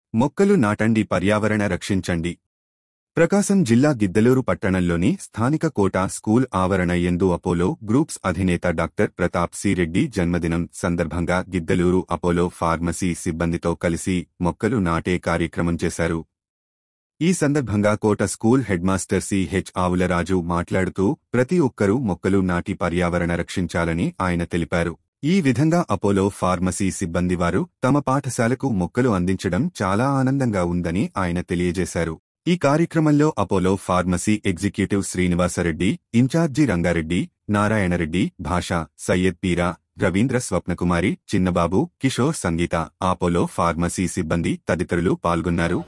మొక్కలు నాటండి పర్యావరణ రక్షించండి ప్రకాశం జిల్లా గిద్దలూరు పట్టణంలోని స్థానిక కోట స్కూల్ ఆవరణ ఎందు అపోలో గ్రూప్స్ అధినేత డాక్టర్ ప్రతాప్ సి రెడ్డి జన్మదినం సందర్భంగా గిద్దలూరు అపోలో ఫార్మసీ సిబ్బందితో కలిసి మొక్కలు నాటే కార్యక్రమం చేశారు ఈ సందర్భంగా Kota school headmaster CH Avularaju మాట్లాడుతూ ప్రతి ఒక్కరూ మొక్కలు నాటి పర్యావరణ రక్షించాలని ఆయన తెలిపారు ఈ విధంగా అపోలో ఫార్మసీ సిబ్బంది వారు తమ పాఠశాలకు మొక్కలు అందించడం చాలా ఆనందంగా ఉందని ఆయన తెలియజేశారు ఈ కార్యక్రమంలో Apollo pharmacy executive Srinivasareddy incharge Rangareddy Narayanareddy Basha Syed Peera Ravindra Swapnakumari Chinnababu Kishore Sangeetha Apollo pharmacy సిబ్బంది తదితరులు పాల్గొన్నారు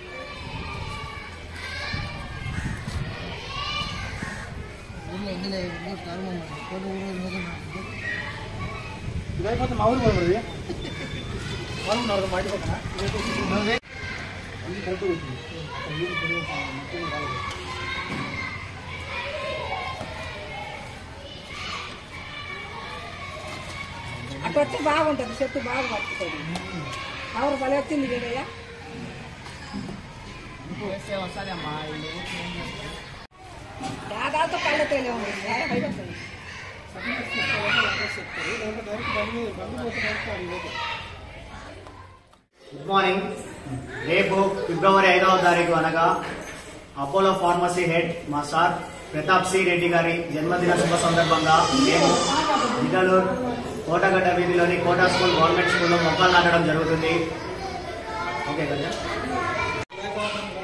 ఇదైపోతే మా ఊరు పోయి వాళ్ళు ఉన్నారు మా ఇంటి పక్కన అన్ని కరెక్ట్ వచ్చింది అటు వస్తే బాగుంటుంది చెట్టు బాగా పట్టుతుంది కవర్ భలే వచ్చింది కదయ్యా దాదాపు కళ్ళతోనే ఉంది బయట వస్తుంది. గుడ్ మార్నింగ్ రేపు ఫిబ్రవరి ఐదవ తారీఖు అనగా అపోలో ఫార్మసీ హెడ్ మా సార్ ప్రతాప్ సి రెడ్డి గారి జన్మదిన శుభ సందర్భంగా మేము నిడలూరు కోటగడ్డ వీధిలోని కోటా స్కూల్ గవర్నమెంట్ స్కూల్లో మొక్కలు నాటడం జరుగుతుంది ఓకే కదా